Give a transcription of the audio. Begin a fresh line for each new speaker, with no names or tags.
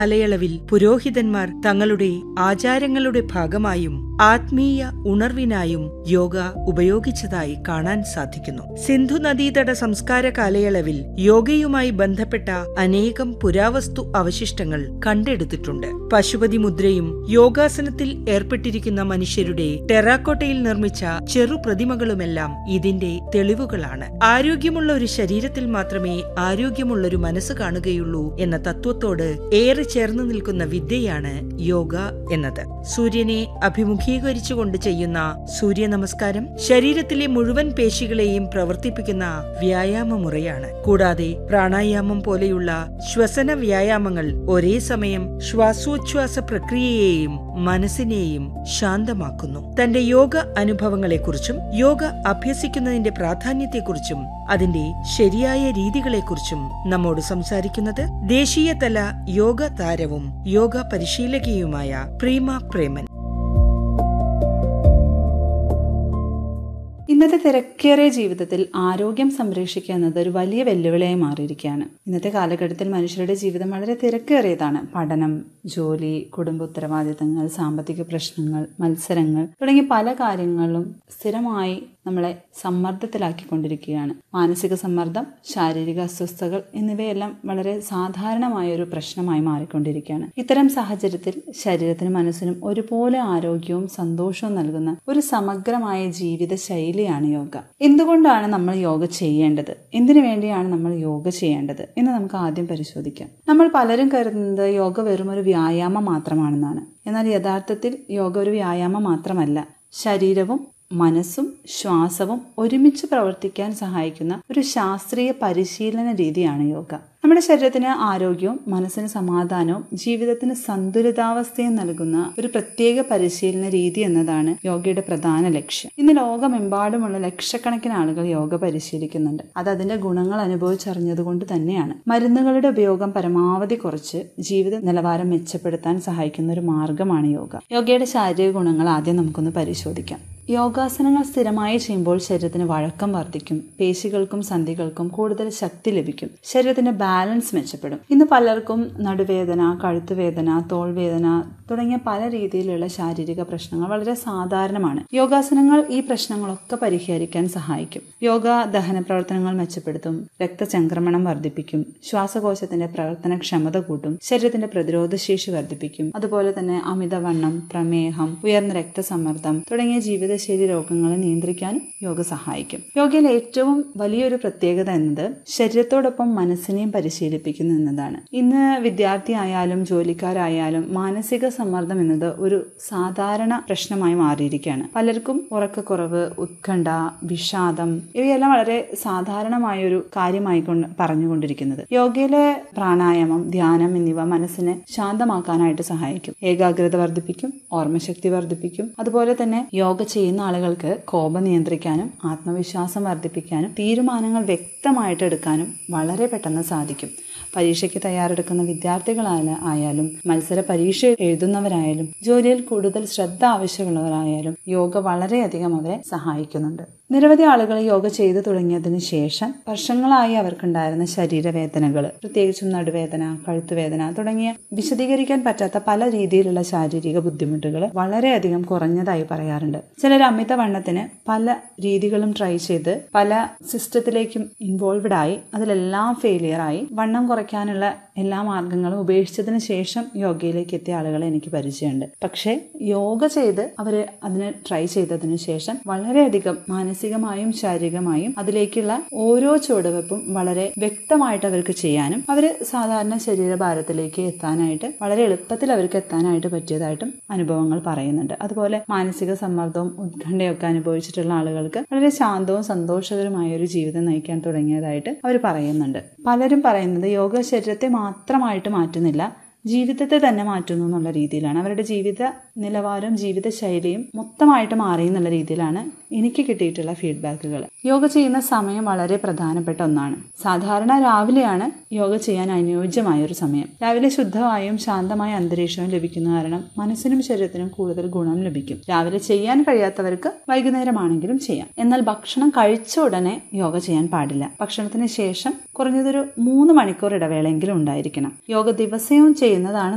കാലയളവിൽ പുരോഹിതന്മാർ തങ്ങളുടെ ആചാരങ്ങളുടെ ഭാഗമായും ആത്മീയ ഉണർവിനായും യോഗ ഉപയോഗിച്ചതായി കാണാൻ സാധിക്കുന്നു സിന്ധു നദീതട സംസ്കാര കാലയളവിൽ യോഗയുമായി ബന്ധപ്പെട്ട അനേകം പുരാവസ്തു അവശിഷ്ടങ്ങൾ കണ്ടെടുത്തിട്ടുണ്ട് പശുപതി മുദ്രയും യോഗാസനത്തിൽ ഏർപ്പെട്ടിരിക്കുന്ന മനുഷ്യരുടെ ടെറാക്കോട്ടയിൽ നിർമ്മിച്ച ചെറു പ്രതിമകളുമെല്ലാം ഇതിന്റെ തെളിവുകളാണ് ആരോഗ്യമുള്ള ഒരു ശരീരത്തിൽ മാത്രമേ ആരോഗ്യമുള്ളൊരു മനസ്സ് കാണുകയുള്ളൂ എന്ന തത്വത്തോട് ഏറെ ചേർന്ന് നിൽക്കുന്ന വിദ്യയാണ് യോഗ എന്നത് സൂര്യനെ അഭിമുഖീകരിച്ചുകൊണ്ട് ചെയ്യുന്ന സൂര്യ നമസ്കാരം ശരീരത്തിലെ മുഴുവൻ പേശികളെയും പ്രവർത്തിപ്പിക്കുന്ന വ്യായാമ മുറയാണ് കൂടാതെ പ്രാണായാമം പോലെയുള്ള ശ്വസന വ്യായാമങ്ങൾ ഒരേ സമയം ശ്വാസോച്ഛ്വാസ പ്രക്രിയയെയും മനസ്സിനെയും ശാന്തമാക്കുന്നു തന്റെ യോഗ അനുഭവങ്ങളെക്കുറിച്ചും യോഗ അഭ്യസിക്കുന്നതിന്റെ പ്രാധാന്യത്തെക്കുറിച്ചും അതിന്റെ ശരിയായ രീതികളെക്കുറിച്ചും നമ്മോട് സംസാരിക്കുന്നത് ദേശീയതല യോഗ താരവും യോഗ പരിശീലകയുമായ പ്രീമ പ്രേമൻ
ഇന്നത്തെ തിരക്കേറിയ ജീവിതത്തിൽ ആരോഗ്യം സംരക്ഷിക്കുക എന്നത് ഒരു വലിയ വെല്ലുവിളിയായി മാറിയിരിക്കുകയാണ് ഇന്നത്തെ കാലഘട്ടത്തിൽ മനുഷ്യരുടെ ജീവിതം വളരെ തിരക്കേറിയതാണ് പഠനം ജോലി കുടുംബ ഉത്തരവാദിത്തങ്ങൾ സാമ്പത്തിക പ്രശ്നങ്ങൾ മത്സരങ്ങൾ തുടങ്ങിയ പല കാര്യങ്ങളും സ്ഥിരമായി നമ്മളെ സമ്മർദ്ദത്തിലാക്കിക്കൊണ്ടിരിക്കുകയാണ് മാനസിക സമ്മർദ്ദം ശാരീരിക അസ്വസ്ഥതകൾ എന്നിവയെല്ലാം വളരെ സാധാരണമായ ഒരു പ്രശ്നമായി മാറിക്കൊണ്ടിരിക്കുകയാണ് ഇത്തരം സാഹചര്യത്തിൽ ശരീരത്തിനും മനസ്സിനും ഒരുപോലെ ആരോഗ്യവും സന്തോഷവും നൽകുന്ന ഒരു സമഗ്രമായ ജീവിത ശൈലിയാണ് യോഗ എന്തുകൊണ്ടാണ് നമ്മൾ യോഗ ചെയ്യേണ്ടത് എന്തിനു വേണ്ടിയാണ് നമ്മൾ യോഗ ചെയ്യേണ്ടത് എന്ന് നമുക്ക് ആദ്യം പരിശോധിക്കാം നമ്മൾ പലരും കരുതുന്നത് യോഗ വെറും ഒരു വ്യായാമം മാത്രമാണെന്നാണ് എന്നാൽ യഥാർത്ഥത്തിൽ യോഗ ഒരു വ്യായാമം മാത്രമല്ല ശരീരവും മനസ്സും ശ്വാസവും ഒരുമിച്ച് പ്രവർത്തിക്കാൻ സഹായിക്കുന്ന ഒരു ശാസ്ത്രീയ പരിശീലന രീതിയാണ് യോഗ നമ്മുടെ ശരീരത്തിന് ആരോഗ്യവും മനസ്സിന് സമാധാനവും ജീവിതത്തിന് സന്തുലിതാവസ്ഥയും നൽകുന്ന ഒരു പ്രത്യേക പരിശീലന രീതി എന്നതാണ് യോഗയുടെ പ്രധാന ലക്ഷ്യം ഇന്ന് ലോകമെമ്പാടുമുള്ള ലക്ഷക്കണക്കിന് ആളുകൾ യോഗ പരിശീലിക്കുന്നുണ്ട് അത് അതിന്റെ ഗുണങ്ങൾ അനുഭവിച്ചറിഞ്ഞതുകൊണ്ട് തന്നെയാണ് മരുന്നുകളുടെ ഉപയോഗം പരമാവധി കുറച്ച് ജീവിത നിലവാരം മെച്ചപ്പെടുത്താൻ സഹായിക്കുന്ന ഒരു മാർഗമാണ് യോഗ യോഗയുടെ ശാരീരിക ഗുണങ്ങൾ ആദ്യം നമുക്കൊന്ന് പരിശോധിക്കാം യോഗാസനങ്ങൾ സ്ഥിരമായി ചെയ്യുമ്പോൾ ശരീരത്തിന് വഴക്കം വർദ്ധിക്കും പേശികൾക്കും സന്ധികൾക്കും കൂടുതൽ ശക്തി ലഭിക്കും ശരീരത്തിന്റെ ബാലൻസ് മെച്ചപ്പെടും ഇന്ന് പലർക്കും നടുവേദന കഴുത്തുവേദന തോൾവേദന തുടങ്ങിയ പല രീതിയിലുള്ള ശാരീരിക പ്രശ്നങ്ങൾ വളരെ സാധാരണമാണ് യോഗാസനങ്ങൾ ഈ പ്രശ്നങ്ങളൊക്കെ പരിഹരിക്കാൻ സഹായിക്കും യോഗ ദഹന പ്രവർത്തനങ്ങൾ മെച്ചപ്പെടുത്തും രക്തചംക്രമണം വർദ്ധിപ്പിക്കും ശ്വാസകോശത്തിന്റെ പ്രവർത്തനക്ഷമത കൂട്ടും ശരീരത്തിന്റെ പ്രതിരോധ ശേഷി വർദ്ധിപ്പിക്കും അതുപോലെ തന്നെ അമിതവണ്ണം പ്രമേഹം ഉയർന്ന രക്തസമ്മർദ്ദം തുടങ്ങിയ ജീവിതശൈലി രോഗങ്ങളെ നിയന്ത്രിക്കാനും യോഗ സഹായിക്കും യോഗയിൽ ഏറ്റവും വലിയൊരു പ്രത്യേകത എന്നത് ശരീരത്തോടൊപ്പം മനസ്സിനെയും പരിശീലിപ്പിക്കുന്നു എന്നതാണ് ഇന്ന് വിദ്യാർത്ഥി ആയാലും ജോലിക്കാരായാലും മാനസിക സമ്മർദ്ദം എന്നത് ഒരു സാധാരണ പ്രശ്നമായി മാറിയിരിക്കുകയാണ് പലർക്കും ഉറക്കക്കുറവ് ഉത്കണ്ഠ വിഷാദം ഇവയെല്ലാം വളരെ സാധാരണമായ ഒരു കാര്യമായി കൊണ്ട് പറഞ്ഞുകൊണ്ടിരിക്കുന്നത് യോഗയിലെ പ്രാണായാമം ധ്യാനം എന്നിവ മനസ്സിനെ ശാന്തമാക്കാനായിട്ട് സഹായിക്കും ഏകാഗ്രത വർദ്ധിപ്പിക്കും ഓർമ്മശക്തി വർദ്ധിപ്പിക്കും അതുപോലെ തന്നെ യോഗ ചെയ്യുന്ന ആളുകൾക്ക് കോപം നിയന്ത്രിക്കാനും ആത്മവിശ്വാസം വർദ്ധിപ്പിക്കാനും തീരുമാനങ്ങൾ വ്യക്തമായിട്ട് എടുക്കാനും വളരെ പെട്ടെന്ന് സാധിക്കും പരീക്ഷയ്ക്ക് തയ്യാറെടുക്കുന്ന വിദ്യാർത്ഥികളായ ആയാലും മത്സര പരീക്ഷ എഴുതുന്നവരായാലും ജോലിയിൽ കൂടുതൽ ശ്രദ്ധ ആവശ്യമുള്ളവരായാലും യോഗ വളരെയധികം അവരെ സഹായിക്കുന്നുണ്ട് നിരവധി ആളുകൾ യോഗ ചെയ്തു തുടങ്ങിയതിനു ശേഷം വർഷങ്ങളായി അവർക്കുണ്ടായിരുന്ന ശരീരവേദനകൾ പ്രത്യേകിച്ചും നടുവേദന കഴുത്തുവേദന തുടങ്ങിയ വിശദീകരിക്കാൻ പറ്റാത്ത പല രീതിയിലുള്ള ശാരീരിക ബുദ്ധിമുട്ടുകൾ വളരെയധികം കുറഞ്ഞതായി പറയാറുണ്ട് ചിലർ അമിതവണ്ണത്തിന് പല രീതികളും ട്രൈ ചെയ്ത് പല സിസ്റ്റത്തിലേക്കും ഇൻവോൾവഡ് ആയി അതിലെല്ലാം ഫെയിലിയർ ആയി വണ്ണം കുറയ്ക്കാനുള്ള എല്ലാ മാർഗങ്ങളും ഉപേക്ഷിച്ചതിന് ശേഷം യോഗയിലേക്ക് എത്തിയ ആളുകളെ എനിക്ക് പരിചയമുണ്ട് പക്ഷേ യോഗ ചെയ്ത് അവർ അതിന് ട്രൈ ചെയ്തതിനു ശേഷം വളരെയധികം മാനസികമായും ശാരീരികമായും അതിലേക്കുള്ള ഓരോ ചുവടുവെപ്പും വളരെ വ്യക്തമായിട്ട് അവർക്ക് ചെയ്യാനും അവർ സാധാരണ ശരീരഭാരത്തിലേക്ക് എത്താനായിട്ട് വളരെ എളുപ്പത്തിൽ അവർക്ക് എത്താനായിട്ട് പറ്റിയതായിട്ടും അനുഭവങ്ങൾ പറയുന്നുണ്ട് അതുപോലെ മാനസിക സമ്മർദ്ദവും ഉത്കണ്ഠയൊക്കെ അനുഭവിച്ചിട്ടുള്ള ആളുകൾക്ക് വളരെ ശാന്തവും സന്തോഷകരമായ ഒരു ജീവിതം നയിക്കാൻ തുടങ്ങിയതായിട്ട് അവർ പറയുന്നുണ്ട് പലരും പറയുന്നത് യോഗ ശരീരത്തെ മാത്രമായിട്ട് മാറ്റുന്നില്ല ജീവിതത്തെ തന്നെ മാറ്റുന്നു എന്നുള്ള രീതിയിലാണ് അവരുടെ ജീവിത നിലവാരം ജീവിത ശൈലിയും മൊത്തമായിട്ട് മാറി എന്നുള്ള രീതിയിലാണ് എനിക്ക് കിട്ടിയിട്ടുള്ള ഫീഡ്ബാക്കുകൾ യോഗ ചെയ്യുന്ന സമയം വളരെ പ്രധാനപ്പെട്ട ഒന്നാണ് സാധാരണ രാവിലെയാണ് യോഗ ചെയ്യാൻ അനുയോജ്യമായ ഒരു സമയം രാവിലെ ശുദ്ധമായും ശാന്തമായ അന്തരീക്ഷവും ലഭിക്കുന്ന കാരണം മനസ്സിനും ശരീരത്തിനും കൂടുതൽ ഗുണം ലഭിക്കും രാവിലെ ചെയ്യാൻ കഴിയാത്തവർക്ക് വൈകുന്നേരമാണെങ്കിലും ചെയ്യാം എന്നാൽ ഭക്ഷണം കഴിച്ച ഉടനെ യോഗ ചെയ്യാൻ പാടില്ല ഭക്ഷണത്തിന് ശേഷം കുറഞ്ഞതൊരു മൂന്ന് മണിക്കൂർ ഇടവേളയെങ്കിലും ഉണ്ടായിരിക്കണം യോഗ ദിവസവും ചെയ്യുന്നതാണ്